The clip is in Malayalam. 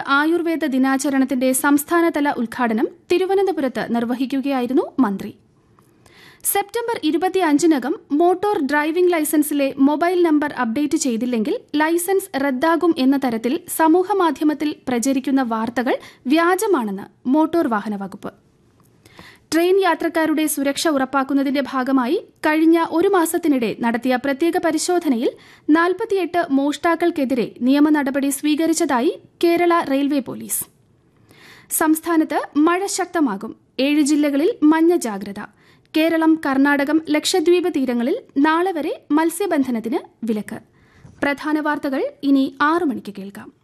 ആയുർവേദ ദിനാചരണത്തിന്റെ സംസ്ഥാനതല ഉദ്ഘാടനം തിരുവനന്തപുരത്ത് നിർവഹിക്കുകയായിരുന്നു മന്ത്രി സെപ്റ്റംബർ ഇരുപത്തിയഞ്ചിനകം മോട്ടോർ ഡ്രൈവിംഗ് ലൈസൻസിലെ മൊബൈൽ നമ്പർ അപ്ഡേറ്റ് ചെയ്തില്ലെങ്കിൽ ലൈസൻസ് റദ്ദാകും എന്ന തരത്തിൽ സമൂഹമാധ്യമത്തിൽ പ്രചരിക്കുന്ന വാർത്തകൾ വ്യാജമാണെന്ന് മോട്ടോർ വാഹന വകുപ്പ് ട്രെയിൻ യാത്രക്കാരുടെ സുരക്ഷ ഉറപ്പാക്കുന്നതിന്റെ ഭാഗമായി കഴിഞ്ഞ ഒരു മാസത്തിനിടെ നടത്തിയ പ്രത്യേക പരിശോധനയിൽ നാൽപ്പത്തിയെട്ട് മോഷ്ടാക്കൾക്കെതിരെ നിയമ നടപടി സ്വീകരിച്ചതായി കേരള റെയിൽവേ പോലീസ് സംസ്ഥാനത്ത് മഴ ശക്തമാകും ഏഴ് ജില്ലകളിൽ മഞ്ഞ ജാഗ്രത കേരളം കർണാടകം ലക്ഷദ്വീപ് തീരങ്ങളിൽ നാളെ വരെ മത്സ്യബന്ധനത്തിന് വിലക്ക് പ്രധാന വാർത്തകൾ ഇനി ആറു മണിക്ക് കേൾക്കാം